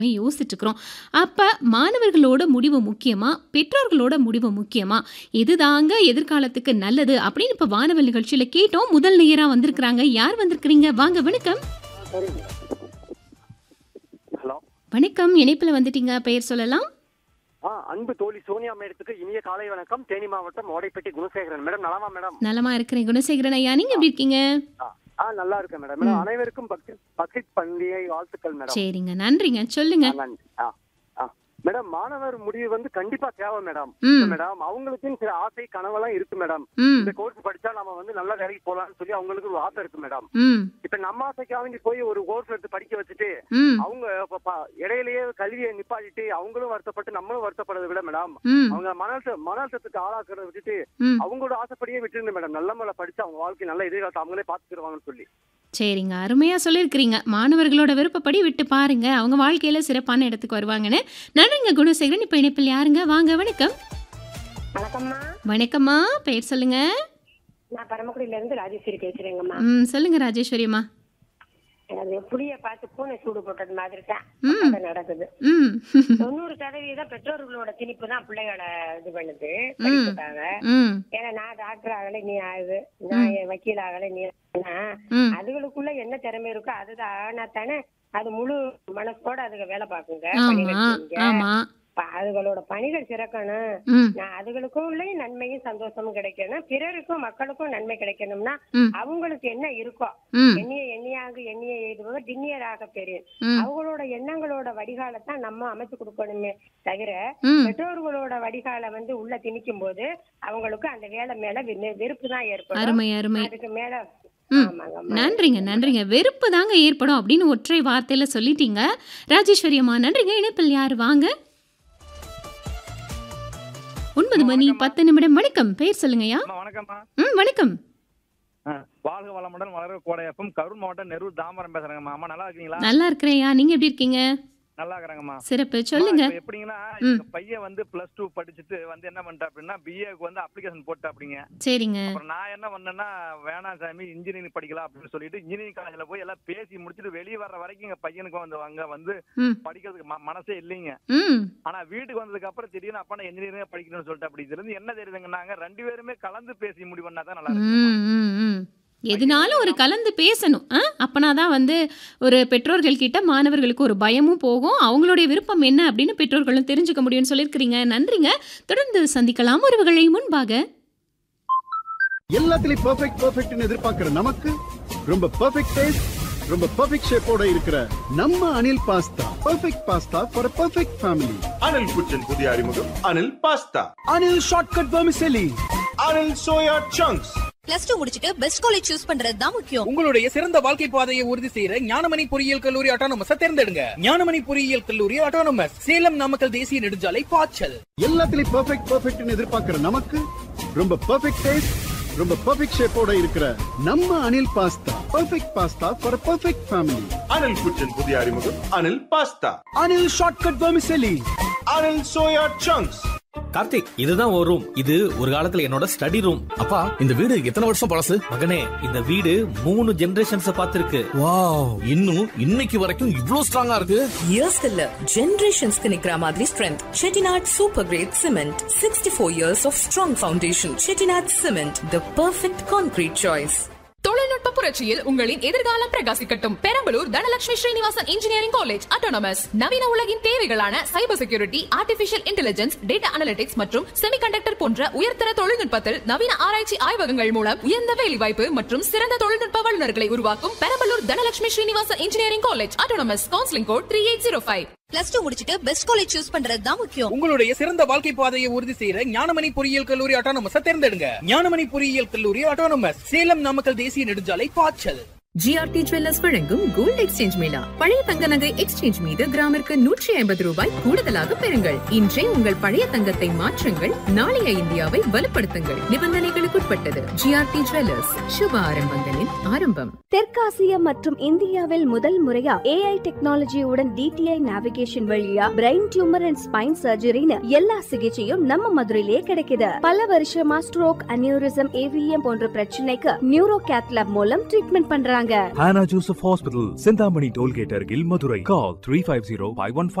யோசிச்சுட்டு இருக்கிறோம் அப்ப மாணவர்களோட முடிவு முக்கியமா பெற்றோர்களோட முடிவு முக்கியமா இதுதாங்க எதிர்காலத்துக்கு நல்லது அப்படின்னு இப்ப வானவல் நிகழ்ச்சியில கேட்டோம் முதல் நேரா வந்திருக்கிறாங்க யார் வந்திருக்கிறீங்க வாங்க வணக்கம் சரிங்க ஹலோ வணக்கம் இணைப்புல வந்துட்டீங்க பெயர் சொல்லலாம் ஆ அன்பு தோழி சோனியா மேடத்துக்கு இனிய காலை வணக்கம் தேனி மாவட்டம் ஓடைப்பட்டி குணசேகரன் மேடம் நலமா மேடம் நலமா இருக்கிறேன் குணசேகரன் ஐயா நீங்க எப்படி இருக்கீங்க ஆ, ஆ நல்லா இருக்கேன் மேடம் மேடம் அனைவருக்கும் பக்ரீத் பக்ரீத் பண்டிகை வாழ்த்துக்கள் மேடம் சரிங்க நன்றிங்க சொல்லுங்க ஆ, நன்றி ஆ ஆ மேடம் மாணவர் முடிவு வந்து கண்டிப்பா தேவை மேடம் ம் மேடம் அவங்களுக்கும் சில ஆசை கனவெல்லாம் இருக்கு மேடம் ம் இந்த கோர்ஸ் படிச்சா நம்ம வந்து நல்ல வேலைக்கு போலாம்னு சொல்லி அவங்களுக்கு ஒரு ஆசை இருக்கு மேடம் ம் இப்ப நம்ம ஆசைக்காக வேண்டி போய் ஒரு கோர்ஸ் எடுத்து படிக்க வச்சுட்டு ம் அவங்க இப்ப ப- இடையிலேயே கல்வியை நிப்பாட்டிட்டு அவங்களும் வருத்தப்பட்டு நம்மளும் வருத்தப்படுறதை விட மேடம் ம் அவங்க மன அழுத்த- மன அழுத்தத்துக்கு ஆளாக்குறத விட்டுட்டு ம் அவங்களோட ஆசைப்படியே விட்டுருங்க மேடம் நல்ல முறையில் படிச்சு அவங்க வாழ்க்கை நல்ல எதிர்காலத்தை அவங்களே பாத்துக்கிடுவாங்கன்னு சொல்லி சரிங்க அருமையா சொல்லியிருக்கிறீங்க மாணவர்களோட விருப்பப்படி விட்டு பாருங்க அவங்க வாழ்க்கையில சிறப்பான இடத்துக்கு வருவாங்கன்னு நன்றிங்க குணசேகரன் இப்ப இணைப்பில் யாருங்க வாங்க வணக்கம் வணக்கம்மா வணக்கம்மா பெயர் சொல்லுங்க நான் பரமக்குடியில இருந்து ராஜேஸ்வரி பேசுறேங்கம்மா ம் சொல்லுங்க ராஜேஸ்வரி அம்மா அது புளிய பார்த்து பூனை சூடு போட்டது மாதிரி தான் ம். கதை நடக்குது ம் தொண்ணூறு சதவீதம் பெற்றோர்களோட திணிப்பு தான் பிள்ளைகளை இது பண்ணுது படிப்புக்காக ம் ஏன்னா நான் டாக்டர் ஆகல நீ ஆகு நான் என் வக்கீல் ஆகல நீ ஆகுனா, ம் அதுகளுக்குள்ள என்ன திறமை இருக்கோ அதுதான் ஆனா தானே அது முழு மனசோட அதுக வேலை பார்க்குங்க ஆமா பணிகள் செய்யுங்க. ஆமா ப- அதுகளோட பணிகள் சிறக்கணும் ம் நான் அதுகளுக்கும் உள்ளேயும் நன்மையும் சந்தோஷமும் கிடைக்கணும் பிறருக்கும் மக்களுக்கும் நன்மை கிடைக்கணும்னா ம். அவங்களுக்கு என்ன இருக்கோ ம் எண்ணிய எண்ணியாக எண்ணிய எழுதுபவர் திண்ணியராக பெரியர் ம் அவங்களோட எண்ணங்களோட வடிகாலத்தான் நம்ம அமைச்சு கொடுக்கணுமே தவிர ம் பெற்றோர்களோட வடிகால வந்து உள்ள திணிக்கும் போது அவங்களுக்கு அந்த வேலை மேல வெ- வெறுப்பு தான் ஏற்படும் அருமை அருமை அதுக்கு மேல ம். ஆமாங்க ஆமா. நன்றிங்க நன்றிங்க வெறுப்பு தாங்க ஏற்படும் அப்படின்னு ஒற்றை வார்த்தையில சொல்லிட்டீங்க ராஜேஸ்வரி அம்மா நன்றிங்க இணைப்பில் யார் வாங்க ஒன்பது மணி பத்து நிமிடம் வணக்கம் பெயர் சொல்லுங்கய்யா அம்மா வணக்கம்மா ம் வணக்கம் ஆ, வாழ்க வளமுடன் வளர கோடையப்பம் கரூர் மாவட்டம் நெரூர் தாமரம் பேசுறேங்கம்மா அம்மா நல்லா இருக்கீங்களா நல்லா இருக்கிறேன்யா நீங்க எப்படி இருக்கீங்க நல்லா இருக்கிறேங்கம்மா சிறப்பு சொல்லுங்க அம்மா, இப்ப எப்படிங்கன்னா ம். எங்க பையன் வந்து பிளஸ் டூ படிச்சுட்டு வந்து என்ன பண்ணிட்டா அப்படின்னா பிஏக்கு வந்து அப்ளிகேஷன் போட்டா அப்படிங்க சரிங்க அப்புறம் நான் என்ன பண்ணேன்னா வேணாம் சாமி இன்ஜினியரிங் படிக்கலாம் அப்படின்னு சொல்லிட்டு இன்ஜினியரிங் காலேஜ்ல போய் எல்லாம் பேசி முடிச்சுட்டு வெளியே வர்ற வரைக்கும் எங்க பையனுக்கு வந்து அங்க வந்து ம் படிக்கிறதுக்கு ம- மனசே இல்லைங்க ம் ஆனா வீட்டுக்கு வந்ததுக்கு அப்புறம் திடீர்னு அப்பா நான் இன்ஜினியரிங் படிக்கணும்னு சொல்லிட்டு அப்படி இதுல இருந்து என்ன தெரியுதுங்கன்னாங்க ரெண்டு பேருமே கலந்து பேசி முடிவு பண்ணா தான் நல்லா இருக்கும் ம், ம், ம். எதுனாலும் ஒரு கலந்து பேசணும் ஆ? அப்பனாதான் வந்து ஒரு பெற்றோர்கள் கிட்ட மாணவர்களுக்கு ஒரு பயமும் போகும் அவங்களுடைய விருப்பம் என்ன அப்படின்னு பெற்றோர்களும் தெரிஞ்சுக்க முடியும்னு சொல்லியிருக்கிறீங்க நன்றிங்க தொடர்ந்து சந்திக்கலாம் உறவுகளை முன்பாக எல்லாத்துலயும் பெர்ஃபெக்ட் பெர்ஃபெக்ட்னு எதிர்பார்க்கிற நமக்கு ரொம்ப பெர்ஃபெக்ட் டேஸ்ட் ரொம்ப பெர்ஃபெக்ட் ஷேப்போட இருக்கிற நம்ம Anil pasta perfect pasta for perfect family Anil kitchen புதிய அறிமுகம் Anil pasta Anil shortcut vermicelli Anil soya chunks plus two முடிச்சிட்டு பெஸ்ட் காலேஜ் சூஸ் பண்றது தான் முக்கியம் உங்களுடைய சிறந்த வாழ்க்கை பாதையை உறுதி செய்யற ஞானமணி பொறியியல் கல்லூரி ஆட்டோனமஸ் தேர்ந்தெடுங்க ஞானமணி பொறியியல் கல்லூரி ஆட்டோனமஸ் சேலம் நாமக்கல் தேசிய நெடுஞ்சாலை பாய்ச்சல் எல்லாத்துலயும் பெர்ஃபெக்ட் பெர்ஃபெக்ட்னு எதிர்பார்க்கிற நமக்கு ரொம்ப பெர்ஃபெக்ட் டேஸ்ட் ரொம்ப பெர்ஃபெக்ட் ஷேப்போட இருக்கிற நம்ம Anil pasta perfect pasta for perfect family Anil kitchen புதிய அறிமுகம் Anil pasta Anil shortcut vermicelli Anil soya chunks Karthik இதுதான் ஒரு ரூம் இது ஒரு காலத்துல என்னோட ஸ்டடி ரூம் அப்பா இந்த வீடு எத்தனை வருஷம் பழசு மகனே இந்த வீடு மூணு ஜெனரேஷன்ஸ் பார்த்திருக்கு வாவ் இன்னும் இன்னைக்கு வரைக்கும் இவ்ளோ ஸ்ட்ராங்கா இருக்கு இயர்ஸ்க்கு இல்ல ஜெனரேஷன்ஸ்க்கு நிக்கிற மாதிரி strength Chettinad super great cement sixty four years of strong foundation Chettinad cement the perfect concrete choice தொழில்நுட்ப புரட்சியில் உங்களின் எதிர்காலம் பிரகாசிக்கட்டும் Perambalur Dhanalakshmi Srinivasan engineering college autonomous நவீன உலகின் தேவைகளான cyber security artificial intelligence data analytics மற்றும் செமிகண்டக்டர் போன்ற உயர்தர தொழில்நுட்பத்தில் நவீன ஆராய்ச்சி ஆய்வகங்கள் மூலம் உயர்ந்த வேலைவாய்ப்பு மற்றும் சிறந்த தொழில்நுட்ப வல்லுநர்களை உருவாக்கும் Perambalur Dhanalakshmi Srinivasan engineering college autonomous counselling code three eight zero five plus two முடிச்சிட்டு பெஸ்ட் காலேஜ் சூஸ் பண்றது தான் முக்கியம் உங்களுடைய சிறந்த வாழ்க்கை பாதையை உறுதி செய்யற ஞானமணி பொறியியல் கல்லூரி ஆட்டோனமஸ் தேர்ந்தெடுங்க ஞானமணி பொறியியல் கல்லூரி ஆட்டோனமஸ் சேலம் நாமக்கல் தேசிய நெடுஞ்சாலை பாய்ச்சல் ஜிஆர்டி ஜுவல்லர்ஸ் வழங்கும் கோல்ட் எக்ஸ்சேஞ்ச் மேளா பழைய தங்க நகை எக்ஸ்சேஞ்ச் மீது கிராமிற்கு நூற்றி ஐம்பது ரூபாய் கூடுதலாக பெறுங்கள் இன்றே உங்கள் பழைய தங்கத்தை மாற்றுங்கள் நாளைய இந்தியாவை வலுப்படுத்துங்கள் நிபந்தனைகளுக்குட்பட்டது ஜிஆர்டி ஜுவல்லர்ஸ் சுப ஆரம்பங்களின் ஆரம்பம் தெற்காசியா மற்றும் இந்தியாவில் முதல் முறையா ஏஐ டெக்னாலஜியுடன் டிடிஐ நேவிகேஷன் வழியா பிரெயின் டியூமர் அண்ட் ஸ்பைன் சர்ஜரின்னு எல்லா சிகிச்சையும் நம்ம மதுரையிலேயே கிடைக்குது பல வருஷமா ஸ்ட்ரோக் அனியூரிசம் ஏவிஎம் போன்ற பிரச்சனைக்கு நியூரோ கேத்லாப் மூலம் ட்ரீட்மெண்ட் பண்றாங்க இருக்காங்க Hannah Joseph Hospital, Sindhamani Tollgate, Argil, Madurai. Call 350 515